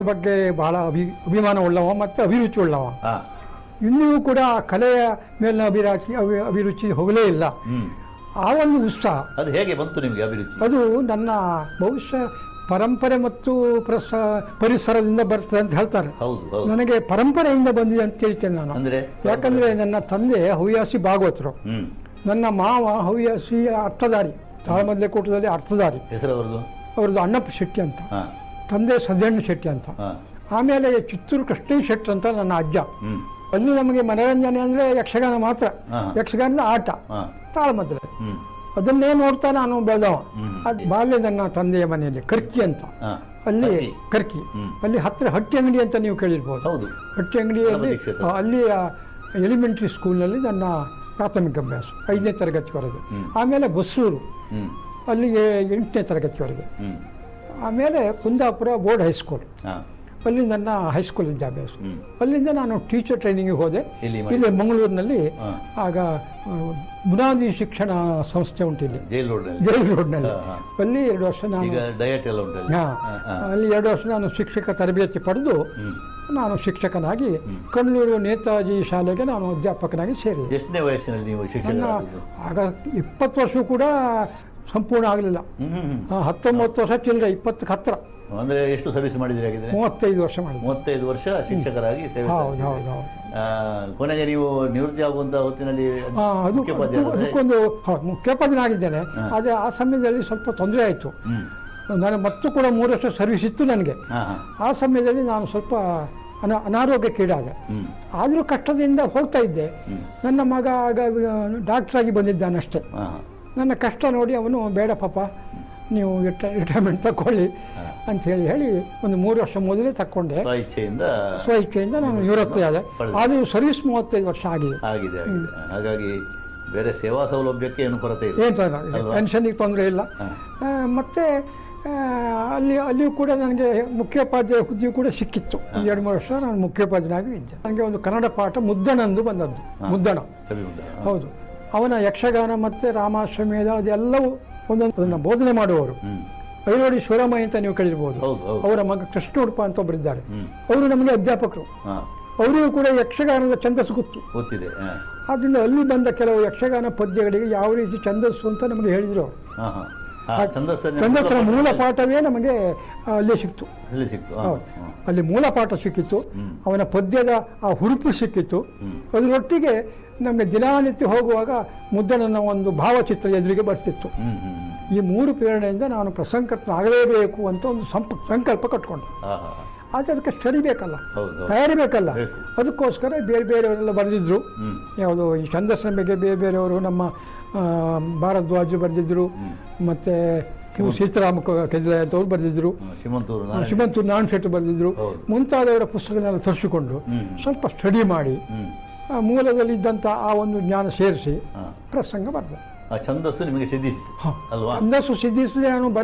ಬಗ್ಗೆ ಬಹಳ ಅಭಿ ಅಭಿಮಾನ ಉಳ್ಳವ ಮತ್ತು ಅಭಿರುಚಿ ಉಳ್ಳವ ಹಾ ಇನ್ನೂ ಕೂಡ ಆ ಕಲೆಯ ಮೇಲಿನ ಅಭಿರಾಚಿ ಅಭಿ ಅಭಿರುಚಿ ಹೋಗಲೇ ಇಲ್ಲ ಹ್ಮ್ ಆ ಒಂದು ಉತ್ಸಾಹ ಅದು ಹೇಗೆ ಬಂತು ನಿಮಗೆ ಅಭಿರುಚಿ ಅದು ನನ್ನ ಬಹುಶಃ ಪರಂಪರೆ ಮತ್ತು ಪ್ರಸ ಪರಿಸರದಿಂದ ಬರ್ತದೆ ಅಂತ ಹೇಳ್ತಾರೆ ಹೌದು ಹೌದು ನನಗೆ ಪರಂಪರೆಯಿಂದ ಬಂದಿದೆ ಅಂತ ಹೇಳ್ತೇನೆ ನಾನು ಅಂದ್ರೆ ಯಾಕಂದ್ರೆ ನನ್ನ ತಂದೆ ಹವ್ಯಾಸಿ ಭಾಗವತರು ಹ್ಮ್ ನನ್ನ ಮಾವ ಹವ್ಯಾಸಿ ಅರ್ಥಧಾರಿ ತಾಳಮದ್ಲೆ ಕೂಟದಲ್ಲಿ ಅರ್ಥಧಾರಿ ಹೆಸರು ಅವರದು ಅವ್ರದ್ದು ಅಣ್ಣಪ್ಪ ಶೆಟ್ಟಿ ಅಂತ ಹಾ ತಂದೆ ಸದ್ಯಣ್ಣ ಶೆಟ್ಟಿ ಅಂತ ಹಾ ಆಮೇಲೆ ಚಿತ್ತೂರು ಕೃಷ್ಣ ಶೆಟ್ಟಿ ಅಂತ ನನ್ನ ಅಜ್ಜ ಹ್ಮ್ ಅಲ್ಲಿ ನಮಗೆ ಮನರಂಜನೆ ಅಂದರೆ ಯಕ್ಷಗಾನ ಮಾತ್ರ ಹಾ. ಯಕ್ಷಗಾನದ ಆಟ ಹಾ ತಾಳಮದ್ಲೆ ಹ್ಮ್ ಅದನ್ನೇ ನೋಡ್ತಾ ನಾನು ಬೆಳೆದವ ಹ್ಮ್. ಅದು ಬಾಲ್ಯ ನನ್ನ ತಂದೆಯ ಮನೆಯಲ್ಲಿ ಕರ್ಕಿ ಅಂತ ಹಾ ಅಲ್ಲಿ ಹಟ್ಟಿ. ಕರ್ಕಿ ಹ್ಮ್. ಅಲ್ಲಿ ಹತ್ತಿರ ಹಟ್ಟಿ ಅಂಗಡಿ ಅಂತ ನೀವು ಕೇಳಿರ್ಬೋದು ಹೌದು ಹಟ್ಟಿ ಅಂಗಡಿಯಲ್ಲಿ ನಮ್ಮ ಕ್ಷೇತ್ರ. ಆ, ಅಲ್ಲಿ ಎಲಿಮೆಂಟ್ರಿ ಸ್ಕೂಲ್ನಲ್ಲಿ ನನ್ನ ಪ್ರಾಥಮಿಕ ಅಭ್ಯಾಸ ಐದನೇ ತರಗತಿವರೆಗೆ ಹ್ಮ್. ಆಮೇಲೆ ಬಸ್ಸೂರು ಹ್ಮ್ ಅಲ್ಲಿಗೆ ಎಂಟನೇ ತರಗತಿವರೆಗೆ ಹ್ಮ್ ಆಮೇಲೆ ಕುಂದಾಪುರ ಬೋರ್ಡ್ ಹೈಸ್ಕೂಲ್ ಹಾ ಅಲ್ಲಿ ನನ್ನ ಹೈಸ್ಕೂಲ್ ವಿದ್ಯಾಭ್ಯಾಸ ಹ್ಮ್ ಅಲ್ಲಿಂದ ನಾನು ಟೀಚರ್ ಟ್ರೈನಿಂಗಿಗೆ ಹೋದೆ ಇಲ್ಲಿ ಮಾಡಿ- ಇಲ್ಲಿ ಮಂಗಳೂರಿನಲ್ಲಿ ಹಾ. ಆಗ ಆ, ಬುನಾದಿ ಶಿಕ್ಷಣ ಸಂಸ್ಥೆ ಉಂಟು ಇಲ್ಲಿ ಜೈಲ್ ರೋಡ್ನಲ್ಲಿ ಜೈಲ್ ರೋಡ್ನಲ್ಲಿ ಹಾ, ಹಾ. ಅಲ್ಲಿ ಎರಡು ವರ್ಷ ನಾನು ಈಗ ಡಯಟ್ ಎಲ್ಲ ಉಂಟಲ್ಲಿ ಹಾ, ಹಾ, ಹಾ. ಅಲ್ಲಿ ಎರಡು ವರ್ಷ ನಾನು ಶಿಕ್ಷಕ ತರಬೇತಿ ಪಡೆದು ಹ್ಮ್ ನಾನು ಶಿಕ್ಷಕನಾಗಿ ಕಣ್ಣೂರು ನೇತಾಜಿ ಶಾಲೆಗೆ ನಾನು ಅಧ್ಯಾಪಕನಾಗಿ ಸೇರಿದೆ ಎಷ್ಟನೇ ವಯಸ್ಸಿನಲ್ಲಿ ನೀವು ಶಿಕ್ಷಣ ನನ್ನ ಆಗ ಇಪ್ಪತ್ತು ವರ್ಷ ಕೂಡ ಸಂಪೂರ್ಣ ಆಗಲಿಲ್ಲ ಹ್ಮ್ ಹ್ಮ್ ಹ್ಮ್. ಹತ್ತೊಂಬತ್ತು ವರ್ಷ ಚಿಲ್ಲರೆ ಇಪ್ಪತ್ತಕ್ಕೆ ಹತ್ತಿರ ಅಂದ್ರೆ ಎಷ್ಟು ಸರ್ವಿಸ್ ಮಾಡಿದ್ರಿ ಹಾಗಿದ್ರೆ ಮೂವತ್ತೈದು ವರ್ಷ ಮಾಡಿದೆ ಮೂವತ್ತೈದು ವರ್ಷ ಶಿಕ್ಷಕರಾಗಿ ಸೇವೆ ಹೌದು ಸಲ್ಲಿಸಿದ್ರಿ. ಹೌದು ಹೌದು ಆ, ಕೊನೆಗೆ ನೀವು ನಿವೃತ್ತಿ ಆಗುವಂತ ಹೊತ್ತಿನಲ್ಲಿ ಆ, ಅದು ಮುಖ್ಯೋಪಾಧ್ಯಾಯರಾದ್ರೆ- ಅದು- ಅದಕ್ಕೊಂದು ಹೌದು ಮುಖ್ಯೋಪಾಧ್ಯಾಯನಾಗಿದ್ದೇನೆ ಆದರೆ ಆ ಸಮಯದಲ್ಲಿ ಸ್ವಲ್ಪ ತೊಂದರೆ ಆಯಿತು ಹ್ಮ್ ನನಗೆ ಮತ್ತು ಕೂಡ ಮೂರು ವರ್ಷ ಸರ್ವಿಸ್ ಇತ್ತು ನನಗೆ ಹಾ ಹಾ ಆ ಸಮಯದಲ್ಲಿ ನಾನು ಸ್ವಲ್ಪ ಅನ ಅನಾರೋಗ್ಯಕ್ಕೀಡಾದೆ ಹ್ಮ್ ಆದರೂ ಕಷ್ಟದಿಂದ ಹೋಗ್ತಾ ಇದ್ದೆ ಹ್ಮ್ ನನ್ನ ಮಗ ಆಗ ಡಾಕ್ಟ್ರಾಗಿ ಬಂದಿದ್ದಾನಷ್ಟೇ ಹಾ ಹಾ ನನ್ನ ಕಷ್ಟ ನೋಡಿ ಅವನು ಬೇಡ ಪಾಪ ನೀವು ರಿಟೈರ್ಮೆಂಟ್ ತಗೊಳ್ಳಿ ಹಾ. ಅಂತ ಹೇಳಿ ಹೇಳಿ ಒಂದು ಮೂರು ವರ್ಷ ಮೊದಲೇ ತಕ್ಕೊಂಡೆ ಸ್ವ ಇಚ್ಛೆಯಿಂದ ಸ್ವ ಇಚ್ಛೆಯಿಂದ ನಾನು ನಿವೃತ್ತಿ ಆದೆ ಪಡೆದೆ. ಆದರೂ ಸರ್ವಿಸ್ ಮೂವತ್ತೈದು ವರ್ಷ ಆಗಿದೆ ಆಗಿದೆ ಆಗಿದೆ ಹಾಗಾಗಿ ಬೇರೆ ಸೇವಾ ಸೌಲಭ್ಯಕ್ಕೆ ಏನು ಕೊರತೆ ಇಲ್ಲ ಏನು ತೊಂದರೆ ಅಲ್ವಾ? ಪೆನ್ಷನಿಗೆ ತೊಂದರೆ ಇಲ್ಲ ಹಾ. ಆ, ಮತ್ತೆ ಆ, ಅಲ್ಲಿ ಅಲ್ಲಿಯೂ ಕೂಡ ನನಗೆ ಮುಖ್ಯೋಪಾಧ್ಯಾಯ ಹುದ್ದೆಯು ಕೂಡ ಸಿಕ್ಕಿತ್ತು ಒಂದು ಎರಡು ಮೂರು ವರ್ಷ ನಾನು ಮುಖ್ಯೋಪಾಧ್ಯಾಯನಾಗಿ ಇದ್ದೆ ನನಗೆ ಒಂದು ಕನ್ನಡ ಪಾಠ ಮುದ್ದಣಂದು ಬಂದದ್ದು ಹಾ. ಮುದ್ದಣ ಕವಿ ಉಂಟಾ? ಹಾ. ಹೌದು ಅವನ ಯಕ್ಷಗಾನ ಮತ್ತು ರಾಮಾಶ್ವಮೇಧ ಅದೆಲ್ಲವೂ ಒಂದೊಂದು ಅದನ್ನು ಬೋಧನೆ ಮಾಡುವವರು ಹ್ಮ್ ಐರೋಡಿ ಶಿವರಾಮಯ್ಯ ಅಂತ ನೀವು ಕೇಳಿರ್ಬೋದು ಹೌದು ಹೌದು ಅವರ ಮಗ ಕೃಷ್ಣ ಉಡುಪ ಅಂತ ಒಬ್ಬರಿದ್ದಾರೆ ಹ್ಮ್ ಅವರು ನಮಗೆ ಅಧ್ಯಾಪಕರು ಹಾ ಅವರಿಗೂ ಕೂಡ ಯಕ್ಷಗಾನದ ಛಂದಸ್ಸು ಗೊತ್ತು ಗೊತ್ತಿದೆ ಹಾ ಆದ್ದರಿಂದ ಅಲ್ಲಿ ಬಂದ ಕೆಲವು ಯಕ್ಷಗಾನ ಪದ್ಯಗಳಿಗೆ ಯಾವ ರೀತಿ ಛಂದಸ್ಸು ಅಂತ ನಮಗೆ ಹೇಳಿದರು ಅವರು ಹಾ ಹಾ ಹಾ ಛಂದಸ್ಸನ್ನ ಛಂದಸ್ಸಿನ ಮೂಲ ಮೂಲ ಪಾಠವೇ ನಮಗೆ ಆ, ಅಲ್ಲಿ ಸಿಕ್ತು ಅಲ್ಲಿ ಸಿಕ್ತು ಹಾ, ಹೌದು ಹಾ. ಅಲ್ಲಿ ಮೂಲ ಪಾಠ ಸಿಕ್ಕಿತ್ತು ಹ್ಮ್. ಅವನ ಪದ್ಯದ ಆ ಹುರುಪು ಸಿಕ್ಕಿತ್ತು ಹ್ಮ್. ಅದರೊಟ್ಟಿಗೆ ನಮಗೆ ದಿನನಿತ್ಯ ಹೋಗುವಾಗ ಮುದ್ದನನ್ನ ಒಂದು ಭಾವಚಿತ್ರ ಎದುರಿಗೆ ಬರ್ತಿತ್ತು ಹ್ಮ್ ಹ್ಮ್ ಹ್ಮ್. ಈ ಮೂರು ಪ್ರೇರಣೆಯಿಂದ ನಾನು ಪ್ರಸಂಕರ್ತನಾಗಲೇಬೇಕು ಅಂತ ಒಂದು ಸಂಪ ಸಂಕಲ್ಪ ಕಟ್ಕೊಂಡೆ ಹಾ ಹಾ ಹಾ. ಆದರೆ ಅದಕ್ಕೆ ಸ್ಟಡಿ ಬೇಕಲ್ಲ ಹೌದು ಹೌದು ತಯಾರಿ ಬೇಕಲ್ಲ ಬೇಕು. ಅದಕ್ಕೋಸ್ಕರ ಬೇರೆ ಬೇರೆಯವರೆಲ್ಲ ಬರೆದಿದ್ರು ಹ್ಮ್ ಯಾವುದು ಈ ಛಂದಸ್ಸಿನ ಬಗ್ಗೆ ಬೇರೆ ಬೇರೆಯವರು ನಮ್ಮ ಆ, ಭಾರದ್ವಾಜ್ ಬರೆದಿದ್ರು ಹ್ಮ್. ಮತ್ತೆ ಇವು ಸೀತಾರಾಮ ಕೆದಲೆ ಅಂತವ್ರು ಬರೆದಿದ್ರು ಹ್ಮ್. ಶಿವಮಂತೂರು ನಾರಾಯಣ. ಶಿವಂತು ನಾರಾಯಣ ಶೆಟ್ಟಿ ಬರೆದಿದ್ರು ಹೌದು. ಮುಂತಾದವರ ಪುಸ್ತಕನೆಲ್ಲ ತರಿಸಿಕೊಂಡು ಹ್ಮ್ ಸ್ವಲ್ಪ ಸ್ಟಡಿ ಮಾಡಿ ಹ್ಮ್ ಆ ಮೂಲದಲ್ಲಿ ಇದ್ದಂಥ ಆ ಒಂದು ಜ್ಞಾನ ಸೇರಿಸಿ ಹಾ ಪ್ರಸಂಗ ಬರೆದೆ ಆ ಛಂದಸ್ಸು ನಿಮಗೆ ಸಿದ್ಧಿಸಿತು ಹಾ. ಅಲ್ವಾ ಛಂದಸ್ಸು ಸಿದ್ಧಿಸದೆ ನಾನು